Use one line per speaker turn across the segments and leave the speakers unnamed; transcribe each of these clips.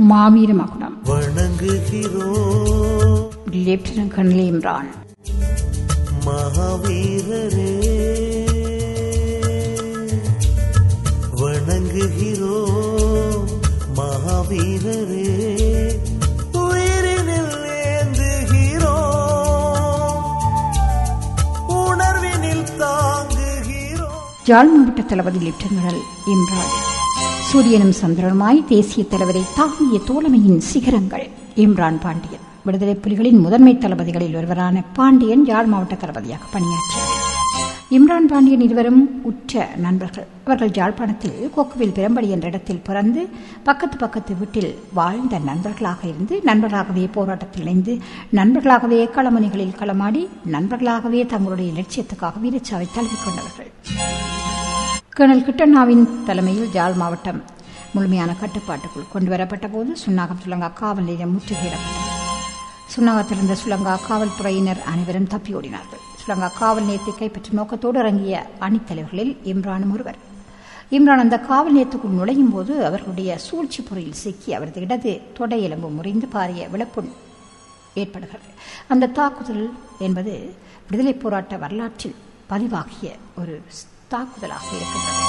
மாவீர மகுடம்
வணங்குகிறோம்
லெப்டினன்ட் கர்னல் இம்ரான்
மகாவீரரே வணங்குகிறோம் மகாவீரரே உயிரினில் ஏந்துகிறோம் உணர்வினில் தாங்குகிறோம்
ஜாழ் மாவட்ட தளபதி லெப்டினன்ட் கர்னல் இம்ரான் சூரியனும் சந்திரனுமாய் தேசிய தலைவரை தாங்கிய தோழமையின் சிகரங்கள் இம்ரான் பாண்டியன் விடுதலை புலிகளின் முதன்மை தளபதிகளில் ஒருவரான பாண்டியன் யாழ் மாவட்ட தளபதியாக பணியாற்றினார் இம்ரான் பாண்டியன் இருவரும் உற்ற நண்பர்கள் அவர்கள் யாழ்ப்பாணத்தில் கொக்குவில் பெரும்படி என்ற இடத்தில் பிறந்து பக்கத்து பக்கத்து வீட்டில் வாழ்ந்த நண்பர்களாக இருந்து நண்பர்களாகவே போராட்டத்தில் இணைந்து நண்பர்களாகவே களமணிகளில் களமாடி நண்பர்களாகவே தங்களுடைய லட்சியத்துக்காக வீரச்சாவை தழுவிக்கொண்டவர்கள் கர்னல் கிட்டண்ணாவின் தலைமையில் ஜாழ் மாவட்டம் முழுமையான கட்டுப்பாட்டுக்குள் கொண்டு வரப்பட்ட போது சுன்னாகம் சுலங்கா காவல் நிலையம் முற்றுகையிடப்பட்டது சுன்னாகத்திலிருந்த சுலங்கா காவல்துறையினர் அனைவரும் தப்பியோடினார்கள் சுலங்கா காவல் நிலையத்தை கைப்பற்றும் நோக்கத்தோடு இறங்கிய அணித்தலைவர்களில் இம்ரானும் ஒருவர் இம்ரான் அந்த காவல் நிலையத்துக்குள் நுழையும் போது அவர்களுடைய சூழ்ச்சி பொறியில் சிக்கி அவரது இடது தொடை எலும்பு முறிந்து பாரிய விளப்புண் ஏற்படுகிறது அந்த தாக்குதல் என்பது விடுதலை போராட்ட வரலாற்றில் பதிவாகிய ஒரு தாக்குதலாக இருக்கின்றது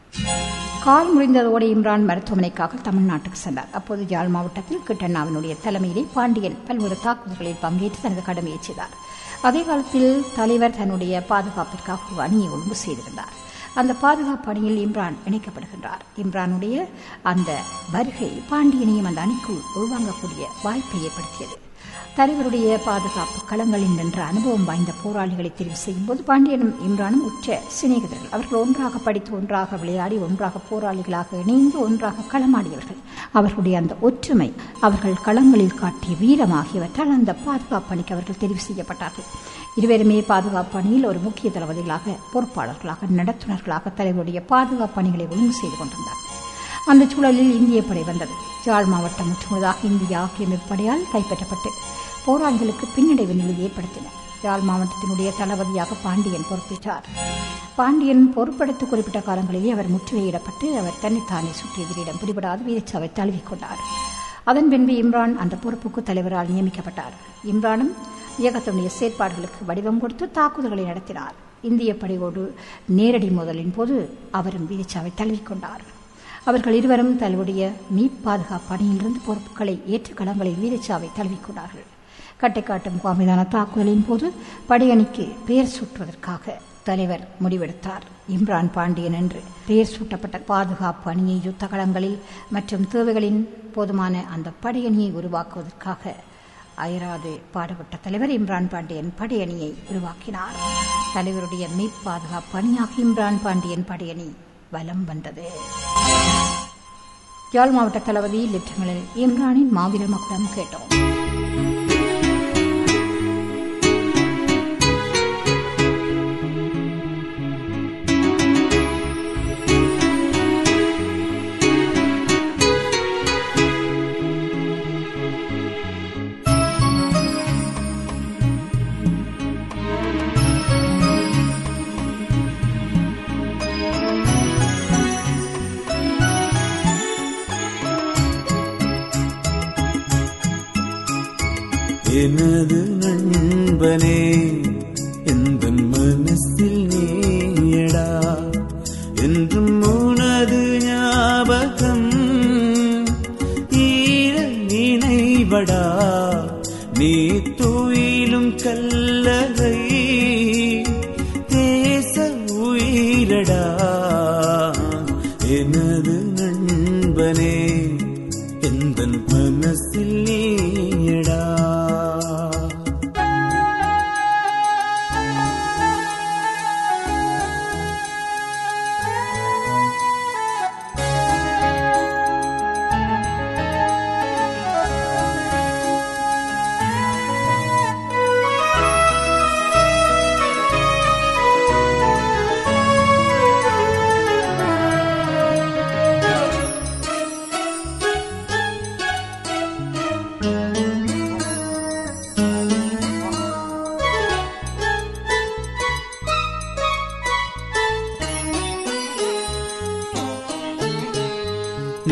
கால் முறிந்ததோடு இம்ரான் மருத்துவமனைக்காக தமிழ்நாட்டுக்கு சென்றார் அப்போது யாழ் மாவட்டத்தில் கிட்டண்ணாவினுடைய தலைமையிலே பாண்டியன் பல்வேறு தாக்குதல்களில் பங்கேற்று தனது கடமையை செய்தார் அதே காலத்தில் தலைவர் தன்னுடைய பாதுகாப்பிற்காக ஒரு அணியை ஒழுங்கு செய்திருந்தார் அந்த பாதுகாப்பு அணியில் இம்ரான் இணைக்கப்படுகின்றார் இம்ரானுடைய அந்த வருகை பாண்டியனையும் அந்த அணிக்குள் உள்வாங்கக்கூடிய வாய்ப்பை ஏற்படுத்தியது தலைவருடைய பாதுகாப்பு களங்களில் நின்ற அனுபவம் வாய்ந்த போராளிகளை தெரிவு செய்யும் போது பாண்டியனும் இம்ரானும் உற்ற சிநேகிதர்கள் அவர்கள் ஒன்றாக படித்து ஒன்றாக விளையாடி ஒன்றாக போராளிகளாக இணைந்து ஒன்றாக களமாடியவர்கள் அவர்களுடைய அந்த ஒற்றுமை அவர்கள் களங்களில் காட்டிய வீரம் ஆகியவற்றால் அந்த பாதுகாப்பு அணிக்கு அவர்கள் தெரிவு செய்யப்பட்டார்கள் இருவருமே பாதுகாப்பு அணியில் ஒரு முக்கிய தளபதிகளாக பொறுப்பாளர்களாக நடத்துனர்களாக தலைவருடைய பாதுகாப்பு அணிகளை ஒழுங்கு செய்து கொண்டிருந்தார்கள் அந்த சூழலில் இந்திய படை வந்தது ஜாழ் மாவட்டம் முற்றுமுழுதாக இந்திய ஆக்கிரமிப்பு படையால் கைப்பற்றப்பட்டு போராளிகளுக்கு பின்னடைவு நிலை ஏற்படுத்தின யாழ் மாவட்டத்தினுடைய தளபதியாக பாண்டியன் பொறுப்பேற்றார் பாண்டியன் பொறுப்பெடுத்து குறிப்பிட்ட காலங்களிலே அவர் முற்றுகையிடப்பட்டு அவர் தன்னைத்தானே சுற்றி எதிரிடம் பிடிபடாது வீரச்சாவை தழுவிக்கொண்டார் அதன் பின்பு இம்ரான் அந்த பொறுப்புக்கு தலைவரால் நியமிக்கப்பட்டார் இம்ரானும் இயக்கத்தினுடைய செயற்பாடுகளுக்கு வடிவம் கொடுத்து தாக்குதல்களை நடத்தினார் இந்திய படையோடு நேரடி மோதலின் போது அவரும் வீரச்சாவை தழுவிக்கொண்டார் அவர்கள் இருவரும் தன்னுடைய மீட் பாதுகாப்பு அணியிலிருந்து பொறுப்புகளை ஏற்று களங்களில் வீரச்சாவை தழுவிக்கொண்டார்கள் கட்டைக்காட்டு முகாமிதான தாக்குதலின் போது படையணிக்கு பெயர் சூட்டுவதற்காக தலைவர் முடிவெடுத்தார் இம்ரான் பாண்டியன் என்று பெயர் சூட்டப்பட்ட பாதுகாப்பு அணியை யுத்த களங்களில் மற்றும் தேவைகளின் போதுமான அந்த படையணியை உருவாக்குவதற்காக அயராது பாடுபட்ட தலைவர் இம்ரான் பாண்டியன் படையணியை உருவாக்கினார் தலைவருடைய மீட் பாதுகாப்பு அணியாக இம்ரான் பாண்டியன் படையணி வலம் வந்தது யாழ் மாவட்ட தளபதி லெப்டினல் இம்ரானின் மாவீர மகுடம் கேட்டோம்
எனது நண்பனே எந்த மனசில் நீயடா என்றும் உனது ஞாபகம் ஈர நினைவடா நீ துயிலும் கல்லறை தேச உயிரடா எனது நண்பனே எந்த மனசில் நீயடா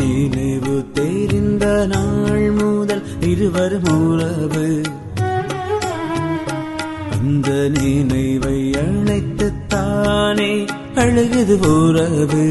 நினைவு தெரிந்த நாள் முதல் இருவரும் உறவு அந்த நினைவை அழைத்துத்தானே அழுகுது உறவு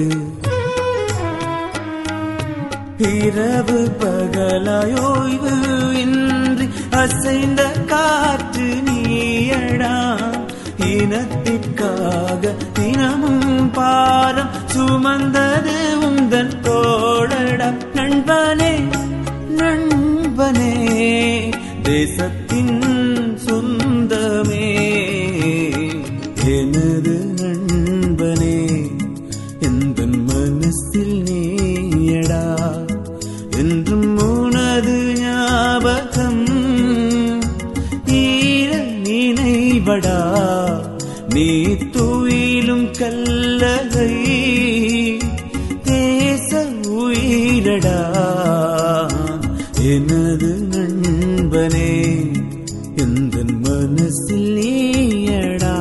இரவு பகலாயோய்வு இன்றி அசைந்த காற்று நீயடா இனத்திற்காக தினமும் பாரம் சுமந்தது உந்தன் தோழடா நண்பனே நண்பனே தேசத்தின் சொந்தமே எனது நண்பனே எந்த மனசில் நீயடா என்றும் உனது ஞாபகம் ஈர நினைவடா நீ துயிலும் கல்லகை தேச உயிரடா எனது நண்பனே எந்த மனசில் நீயடா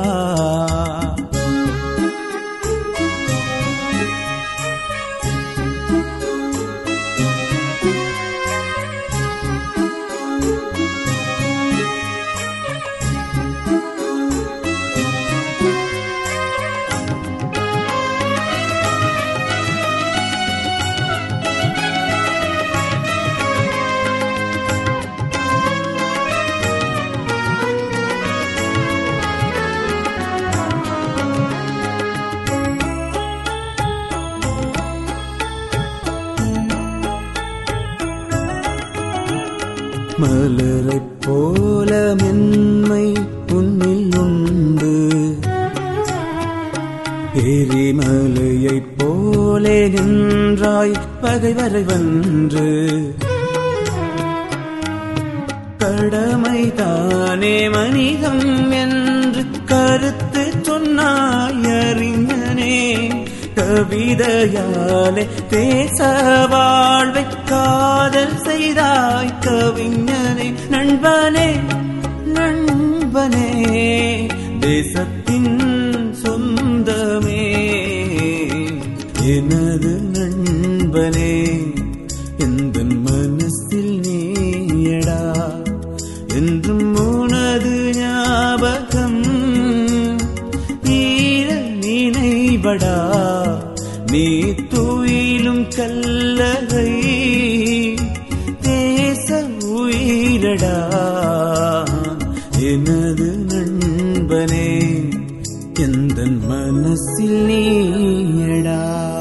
மலரைப் போல மென்மை உன்னில் உண்டு எரிமலையைப் போலே நின்றாய் பகைவரை வென்று கடமை தானே மனிதம் என்று கருத்து சொன்னாய் அறிஞனே கவிதையாலே பேச வாழ்வை காதல் செய்தாய் கவிஞனே நண்பனே நண்பனே தேசத்தின் சொந்தமே எனது நண்பனே எந்த மனசில் நீயடா என்றும் உனது ஞாபகம் ஈர நினைவடா நீ துயிலும் கல்லகை தேச உயிரடா எனது நண்பனே எந்த மனசில் நீயடா